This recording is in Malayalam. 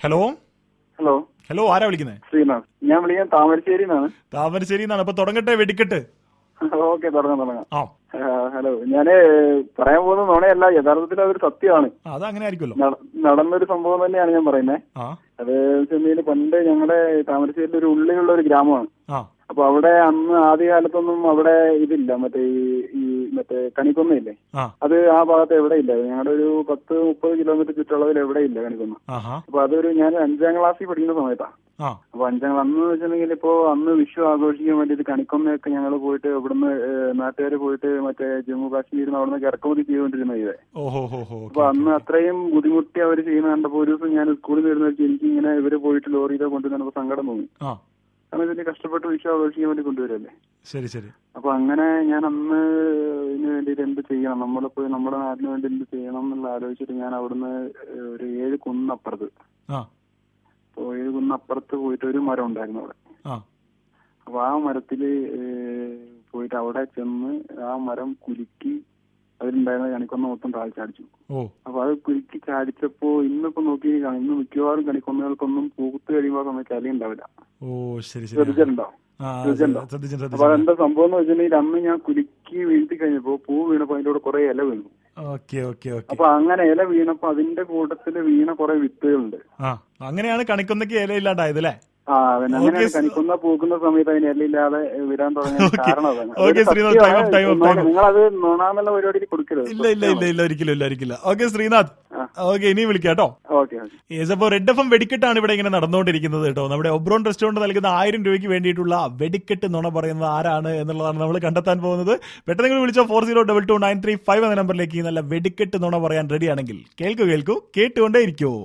ഹലോ ഹലോ ഹലോ ആരാ വിളിക്കുന്നത് ശ്രീനാഥ് ഞാൻ വിളിക്കാൻ താമരശ്ശേരി നിന്നാണ് താമരശ്ശേരി എന്നാണ് അപ്പൊ തുടങ്ങട്ടെ വെടിക്കെട്ട് ഓക്കെ തുടങ്ങാം തുടങ്ങാം ആ ആ, ഹലോ ഞാന് പറയാൻ പോകുന്ന നുണയല്ല യഥാർത്ഥത്തിൽ അതൊരു സത്യമാണ് ആ, അത് അങ്ങനെ ആയിരിക്കുമല്ലോ നട- നടന്നൊരു സംഭവം തന്നെയാണ് ഞാൻ പറയുന്നത് ആ അത് ചെന്നൈയിൽ പണ്ട് ഞങ്ങളുടെ താമരശ്ശേരിയിൽ ഒരു ഉള്ളിലുള്ള ഒരു ഗ്രാമമാണ് ആ അപ്പൊ അവിടെ അന്ന് ആദ്യ കാലത്തൊന്നും അവിടെ ഇതില്ല മറ്റേ ഈ ഈ മറ്റേ കണിക്കൊന്നയില്ലേ ആ അത് ആ ഭാഗത്ത് എവിടെ ഇല്ല ഞങ്ങളുടെ ഒരു പത്ത് മുപ്പത് കിലോമീറ്റർ ചുറ്റളവിൽ എവിടെ ഇല്ല കണിക്കൊന്ന ആഹാ അപ്പൊ അതൊരു ഞാൻ അഞ്ചാം ക്ലാസ്സിൽ പഠിക്കുന്ന സമയത്താണ് ആ അപ്പൊ അഞ്ചാം ക്ലാസ് അന്ന് വെച്ചിട്ടുണ്ടെങ്കിൽ ഇപ്പോ അന്ന് വിഷു ആഘോഷിക്കാൻ വേണ്ടിയിട്ട് കണിക്കൊന്നയൊക്കെ ഞങ്ങൾ പോയിട്ട് ഇവിടുന്ന് നാട്ടുകാർ പോയിട്ട് മറ്റേ ജമ്മു കാശ്മീരിൽ അവിടുന്ന് ഇറക്കുമതി ചെയ്തുകൊണ്ടിരുന്ന ഇത് ഓഹോ ഹോ ഹോ അപ്പൊ അന്ന് അത്രയും ബുദ്ധിമുട്ടി അവർ ചെയ്യുന്ന കണ്ടപ്പോ ഒരു ദിവസം ഞാൻ സ്കൂളിൽ വരുന്ന വെച്ച് എനിക്ക് ഇങ്ങനെ ഇവര് പോയിട്ട് ലോറിയിലോ കൊണ്ടുവന്നപ്പോ സങ്കടം തോന്നി ആ കാരണം ഇതിന് കഷ്ടപ്പെട്ട് വിഷു ആഘോഷിക്കാൻ വേണ്ടി കൊണ്ടുവരല്ലേ ശരി ശരി അപ്പൊ അങ്ങനെ ഞാൻ അന്ന് ഇതിന് വേണ്ടിയിട്ട് എന്ത് ചെയ്യണം നമ്മളിപ്പോ നമ്മുടെ നാടിന് വേണ്ടി എന്ത് ചെയ്യണം എന്നുള്ള ആലോചിച്ചിട്ട് ഞാൻ അവിടുന്ന് ഒരു ഏഴ് കുന്നപ്പുറത്ത് ആ അപ്പൊ ഏഴ് കുന്നപ്പുറത്ത് പോയിട്ട് ഒരു മരം ഉണ്ടായിരുന്നു അവിടെ ആ അപ്പൊ ആ മരത്തില് ഏഹ്, പോയിട്ട് അവിടെ ചെന്ന് ആ മരം കുലുക്കി അതിലുണ്ടായിരുന്ന കണിക്കൊന്ന മൊത്തം താഴ്ചാടിച്ചു ഓ അപ്പൊ അത് കുലുക്കി ചാടിച്ചപ്പോ ഇന്നിപ്പോ നോക്കി കാണാം, ഇന്ന് മിക്കവാറും കണിക്കൊന്നകൾക്കൊന്നും പൂത്ത് കഴിയുമ്പോ ആ സമയത്ത് ഇല ഉണ്ടാവില്ല ഓ ശരി ശരി ശ്രദ്ധിച്ചിട്ടുണ്ടോ ആ ശ്രദ്ധിച്ചിട്ടുണ്ടോ? ശ്രദ്ധിച്ചു അപ്പൊ ശ്രദ്ധിച്ചു അതെന്താ സംഭവം എന്ന് വെച്ചിട്ടുണ്ടെങ്കിൽ അന്ന് ഞാൻ കുലുക്കി വീഴ്ത്തി കഴിഞ്ഞപ്പോ പൂ വീണപ്പോ അതിന്റെ കൂടെ കുറെ ഇല വീണു ഓക്കെ ഓക്കെ ഓക്കെ അപ്പൊ അങ്ങനെ ഇല വീണപ്പോ അതിന്റെ കൂട്ടത്തില് വീണ കുറെ വിത്തുകളുണ്ട് ആ അങ്ങനെയാണ് കണിക്കൊന്നയ്ക്ക് ഇലയില്ലാണ്ടായത് അല്ലേ ആ അതന്നെ അങ്ങനെയാണ് Okay, കണിക്കുന്ന പൂക്കുന്ന സമയത്ത് അതിന് ഇലയില്ലാതെ വിടാൻ തുടങ്ങിയ Okay. കാരണം അതാണ് Okay, അതൊരു Sreenath, time up, time up, time up. നിങ്ങളത് നുണാന്നുള്ള പരിപാടിയിൽ കൊടുക്കരുത് ഇല്ല ഇല്ല ഇല്ല ഇല്ല ഒരിക്കലും ഇല്ല ഒരിക്കലും ഓക്കെ ശ്രീനാഥ് ആ. ഓക്കെ ഇനിയും വിളിക്കാം കേട്ടോ ഓക്കെ ഓക്കെ യെസ് അപ്പോൾ റെഡ് എഫ് എം വെടിക്കെട്ടാണ് ഇവിടെ ഇങ്ങനെ നടന്നുകൊണ്ടിരിക്കുന്നത് കേട്ടോ നമ്മുടെ ഒബ്രോൺ റെസ്റ്റോറന്റ് നൽകുന്ന ആയിരം രൂപയ്ക്ക് വേണ്ടിയിട്ടുള്ള വെടിക്കെട്ട് നുണ പറയുന്നത് ആരാണ് എന്നുള്ളതാണ് നമ്മൾ കണ്ടെത്താൻ പോകുന്നത് പെട്ടെന്ന് നിങ്ങൾ വിളിച്ചോ four zero double two nine three five എന്ന നമ്പറിലേക്ക് ഈ നല്ല വെടിക്കെട്ട് നുണ പറയാൻ റെഡിയാണെങ്കിൽ കേൾക്കൂ കേൾക്കൂ കേട്ടുകൊണ്ടേ ഇരിക്കൂ